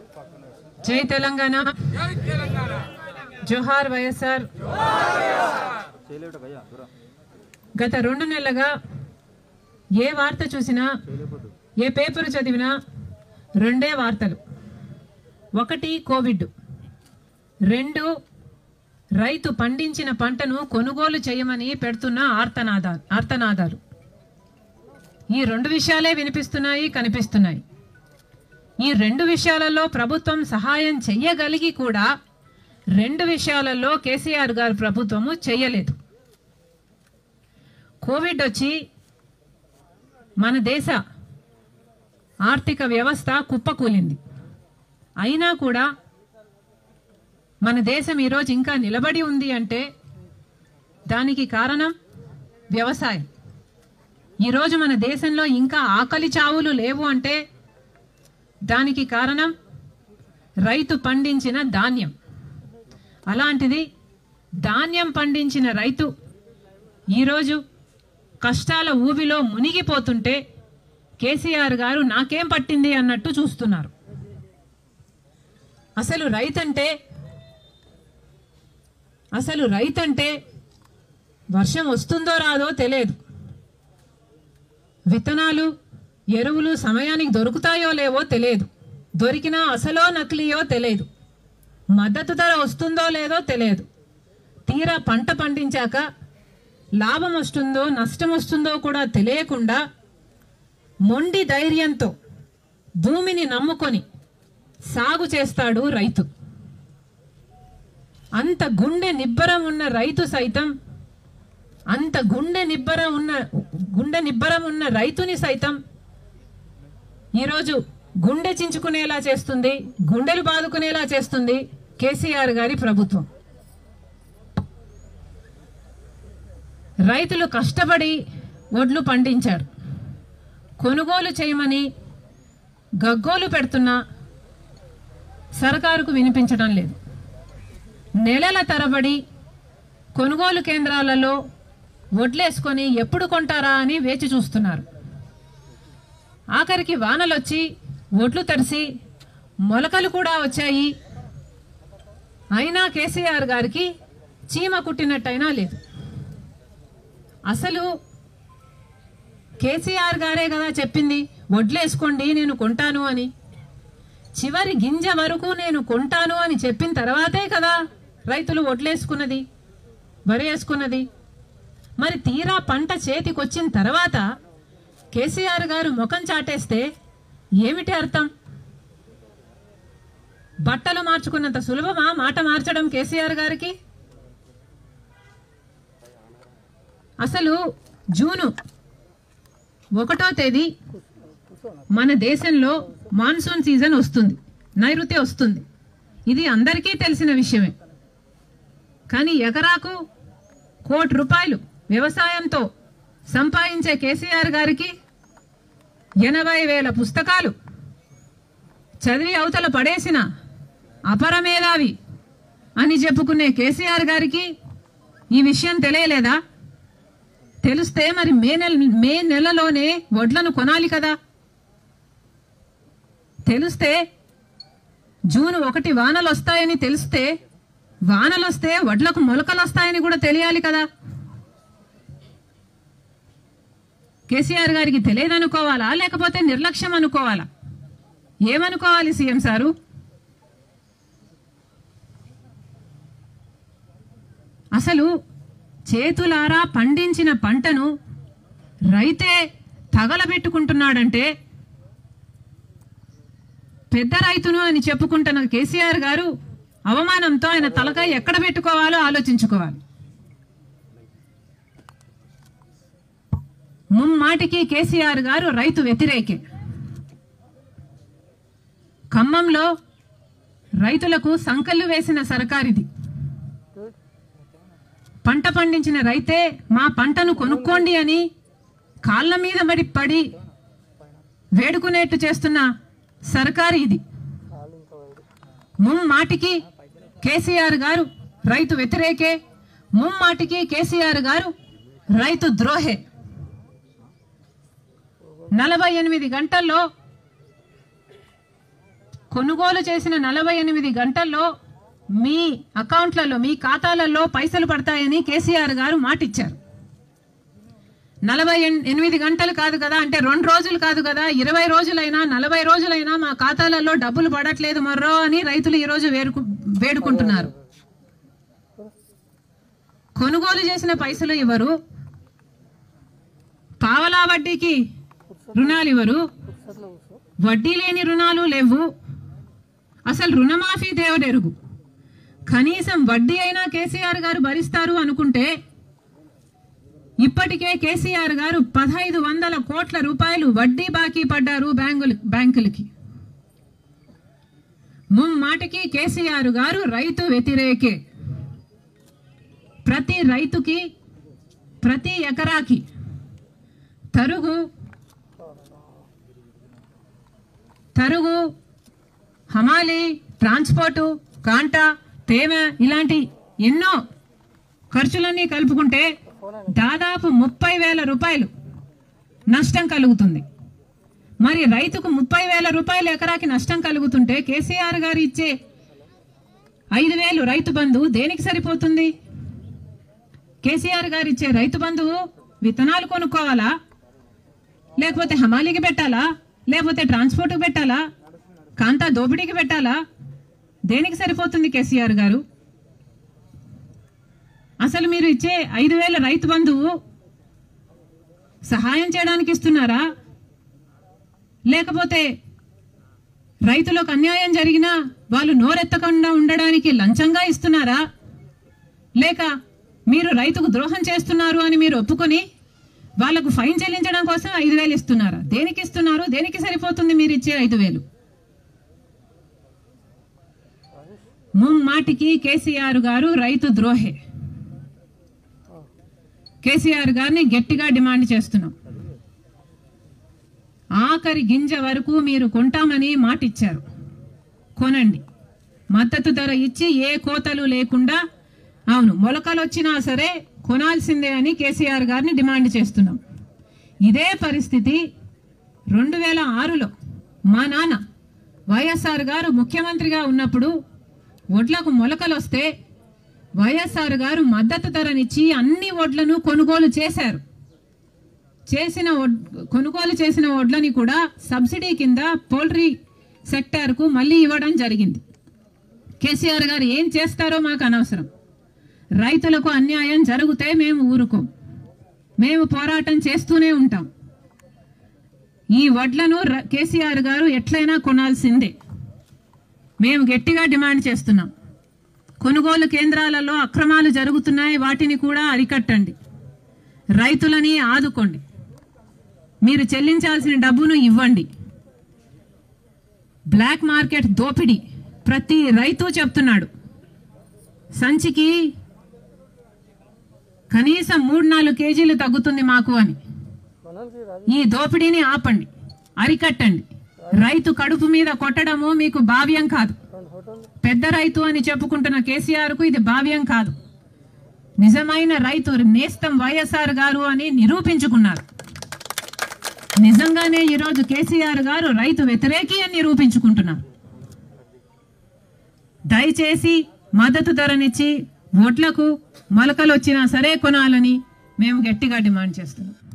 జై తెలంగాణ జోహార్ వైఎస్ఆర్ గత రెండు నెలలుగా ఏ వార్త చూసినా ఏ పేపర్ చదివినా రెండే వార్తలు ఒకటి కోవిడ్ రెండు రైతు పండించిన పంటను కొనుగోలు చేయమని పెడుతున్న ఆర్తనాదా ఆర్తనాదాలు ఈ రెండు విషయాలే వినిపిస్తున్నాయి కనిపిస్తున్నాయి ఈ రెండు విషయాలలో ప్రభుత్వం సహాయం చెయ్యగలిగి కూడా రెండు విషయాలలో కేసీఆర్ గారు ప్రభుత్వము చెయ్యలేదు కోవిడ్ వచ్చి మన దేశ ఆర్థిక వ్యవస్థ కుప్పకూలింది అయినా కూడా మన దేశం ఈరోజు ఇంకా నిలబడి ఉంది అంటే దానికి కారణం వ్యవసాయం ఈరోజు మన దేశంలో ఇంకా ఆకలి చావులు లేవు అంటే దానికి కారణం రైతు పండించిన ధాన్యం అలాంటిది ధాన్యం పండించిన రైతు ఈరోజు కష్టాల ఊబిలో మునిగిపోతుంటే కేసీఆర్ గారు నాకేం పట్టింది అన్నట్టు చూస్తున్నారు అసలు రైతంటే అసలు రైతంటే వర్షం వస్తుందో రాదో తెలియదు విత్తనాలు ఎరువులు సమయానికి దొరుకుతాయో లేవో తెలియదు దొరికినా అసలో నకిలీయో తెలియదు మద్దతు ధర వస్తుందో లేదో తెలియదు తీరా పంట పండించాక లాభం వస్తుందో నష్టం వస్తుందో కూడా తెలియకుండా మొండి ధైర్యంతో భూమిని నమ్ముకొని సాగు చేస్తాడు రైతు అంత గుండె నిబ్బరం ఉన్న రైతు సైతం అంత గుండె నిబ్బరం ఉన్న గుండె నిబ్బరం ఉన్న రైతుని సైతం ఈరోజు గుండె చించుకునేలా చేస్తుంది గుండెలు బాదుకునేలా చేస్తుంది కేసీఆర్ గారి ప్రభుత్వం రైతులు కష్టపడి ఒడ్లు పండించారు కొనుగోలు చేయమని గగ్గోలు పెడుతున్నా సర్కారుకు వినిపించడం లేదు నెలల తరబడి కొనుగోలు కేంద్రాలలో వడ్లేసుకొని ఎప్పుడు కొంటారా అని వేచి చూస్తున్నారు ఆఖరికి వానలొచ్చి ఒడ్లు తడిసి మొలకలు కూడా వచ్చాయి అయినా కేసీఆర్ గారికి చీమ కుట్టినట్టయినా లేదు అసలు కేసీఆర్ గారే కదా చెప్పింది వడ్లేసుకోండి నేను కొంటాను అని చివరి గింజ వరకు నేను కొంటాను అని చెప్పిన తర్వాతే కదా రైతులు వడ్లేసుకున్నది వరి వేసుకున్నది మరి తీరా పంట చేతికొచ్చిన తర్వాత కేసీఆర్ గారు ముఖం చాటేస్తే ఏమిటి అర్థం బట్టలు మార్చుకున్నంత సులభమా మాట మార్చడం కేసీఆర్ గారికి అసలు జూను ఒకటో తేదీ మన దేశంలో మాన్సూన్ సీజన్ వస్తుంది నైరుతి వస్తుంది ఇది అందరికీ తెలిసిన విషయమే కానీ ఎకరాకు కోటి రూపాయలు వ్యవసాయంతో సంపాదించే కేసీఆర్ గారికి ఎనభై వేల పుస్తకాలు చదివి అవతల పడేసిన అపరమేధావి అని చెప్పుకునే కేసీఆర్ గారికి ఈ విషయం తెలియలేదా తెలిస్తే మరి మే నెల మే నెలలోనే వడ్లను కొనాలి కదా తెలిస్తే జూన్ ఒకటి వానలు వస్తాయని తెలిస్తే వానలు వస్తే వడ్లకు మొలకలు వస్తాయని కూడా తెలియాలి కదా కేసీఆర్ గారికి తెలియదనుకోవాలా లేకపోతే నిర్లక్ష్యం అనుకోవాలా ఏమనుకోవాలి సీఎం సారు అసలు చేతులారా పండించిన పంటను రైతే తగలబెట్టుకుంటున్నాడంటే పెద్ద రైతును అని చెప్పుకుంటున్న కేసీఆర్ గారు అవమానంతో ఆయన తలకాయ ఎక్కడ పెట్టుకోవాలో ఆలోచించుకోవాలి ముమ్మాటికి కేసీఆర్ గారు రైతు వ్యతిరేకే ఖమ్మంలో రైతులకు సంకల్లు వేసిన సర్కారిది పంట పండించిన రైతే మా పంటను కొనుక్కోండి అని కాళ్ళ మీద పడి పడి వేడుకునేట్టు చేస్తున్న సర్కారు ఇది ముమ్మాటికి కేసీఆర్ గారు రైతు వ్యతిరేకే ముమ్మాటికి కేసీఆర్ గారు రైతు ద్రోహే నలభై ఎనిమిది గంటల్లో కొనుగోలు చేసిన నలభై ఎనిమిది గంటల్లో మీ అకౌంట్లలో మీ ఖాతాలలో పైసలు పడతాయని కేసీఆర్ గారు మాటిచ్చారు నలభై ఎన్- ఎనిమిది గంటలు కాదు కదా అంటే రెండు రోజులు కాదు కదా ఇరవై రోజులైనా నలభై రోజులైనా మా ఖాతాలలో డబ్బులు పడట్లేదు మర్రో అని రైతులు ఈరోజు వేడుకు వేడుకుంటున్నారు కొనుగోలు చేసిన పైసలు ఇవ్వరు పావలా వడ్డీకి రుణాలు ఇవ్వరు వడ్డీ లేని రుణాలు లేవు అసలు రుణమాఫీ దేవుడెరుగు కనీసం వడ్డీ అయినా కేసీఆర్ గారు భరిస్తారు అనుకుంటే ఇప్పటికే కేసీఆర్ గారు పదహైదు వందల కోట్ల రూపాయలు వడ్డీ బాకీ పడ్డారు బ్యాంకులు బ్యాంకులకి ముమ్మాటికి కేసీఆర్ గారు రైతు వ్యతిరేకే ప్రతి రైతుకి ప్రతి ఎకరాకి తరుగు తరుగు హమాలి ట్రాన్స్పోర్టు కాంటా తేమ ఇలాంటి ఎన్నో ఖర్చులన్నీ కలుపుకుంటే దాదాపు ముప్పై వేల రూపాయలు నష్టం కలుగుతుంది మరి రైతుకు ముప్పై వేల రూపాయలు ఎకరాకి నష్టం కలుగుతుంటే కేసీఆర్ గారు ఇచ్చే ఐదు వేలు రైతు బంధు దేనికి సరిపోతుంది కేసీఆర్ గారు ఇచ్చే రైతు బంధువు విత్తనాలు కొనుక్కోవాలా లేకపోతే హమాలీకి పెట్టాలా లేకపోతే ట్రాన్స్పోర్ట్కి పెట్టాలా కాంతా దోపిడీకి పెట్టాలా దేనికి సరిపోతుంది కేసీఆర్ గారు అసలు మీరు ఇచ్చే ఐదు వేల రైతు బంధువు సహాయం చేయడానికి ఇస్తున్నారా లేకపోతే రైతులకు అన్యాయం జరిగినా వాళ్ళు నోరెత్తకుండా ఉండడానికి లంచంగా ఇస్తున్నారా లేక మీరు రైతుకు ద్రోహం చేస్తున్నారు అని మీరు ఒప్పుకొని వాళ్లకు ఫైన్ చెల్లించడం కోసం ఐదు వేలు ఇస్తున్నారా దేనికి ఇస్తున్నారు దేనికి సరిపోతుంది మీరు ఇచ్చే ఐదు వేలు ముమ్మాటికి కేసీఆర్ గారు రైతు ద్రోహే కేసీఆర్ గారిని గట్టిగా డిమాండ్ చేస్తున్నాం ఆఖరి గింజ వరకు మీరు కొంటామని మాట ఇచ్చారు కొనండి మద్దతు ధర ఇచ్చి ఏ కోతలు లేకుండా అవును మొలకలు వచ్చినా సరే కొనాల్సిందే అని కేసీఆర్ గారిని డిమాండ్ చేస్తున్నాం ఇదే పరిస్థితి రెండు వేల ఆరులో మా నాన్న వైఎస్ఆర్ గారు ముఖ్యమంత్రిగా ఉన్నప్పుడు వడ్లకు మొలకలు వస్తే వైఎస్ఆర్ గారు మద్దతు ధరనిచ్చి అన్ని వడ్లను కొనుగోలు చేశారు చేసిన వడ్- కొనుగోలు చేసిన వడ్లని కూడా సబ్సిడీ కింద పౌల్ట్రీ సెక్టార్కు మళ్ళీ ఇవ్వడం జరిగింది కేసీఆర్ గారు ఏం చేస్తారో మాకు అనవసరం రైతులకు అన్యాయం జరిగితే మేము ఊరుకోం మేము పోరాటం చేస్తూనే ఉంటాం ఈ వడ్లను ర- కేసీఆర్ గారు ఎట్లయినా కొనాల్సిందే మేము గట్టిగా డిమాండ్ చేస్తున్నాం కొనుగోలు కేంద్రాలలో అక్రమాలు జరుగుతున్నాయి వాటిని కూడా అరికట్టండి రైతులని ఆదుకోండి మీరు చెల్లించాల్సిన డబ్బును ఇవ్వండి బ్లాక్ మార్కెట్ దోపిడీ ప్రతి రైతు చెప్తున్నాడు సంచికి కనీసం మూడు నాలుగు కేజీలు తగ్గుతుంది మాకు అని ఈ దోపిడీని ఆపండి అరికట్టండి రైతు కడుపు మీద కొట్టడము మీకు భావ్యం కాదు పెద్ద రైతు అని చెప్పుకుంటున్న కేసీఆర్ కు ఇది భావ్యం కాదు నిజమైన రైతు నేస్తం వైఎస్ఆర్ గారు అని నిరూపించుకున్నారు నిజంగానే ఈరోజు కేసీఆర్ గారు రైతు వ్యతిరేకి అని నిరూపించుకుంటున్నారు దయచేసి మద్దతు ధరనిచ్చి వడ్లకు మొలకలు వచ్చినా సరే కొనాలని మేము గట్టిగా డిమాండ్ చేస్తున్నాం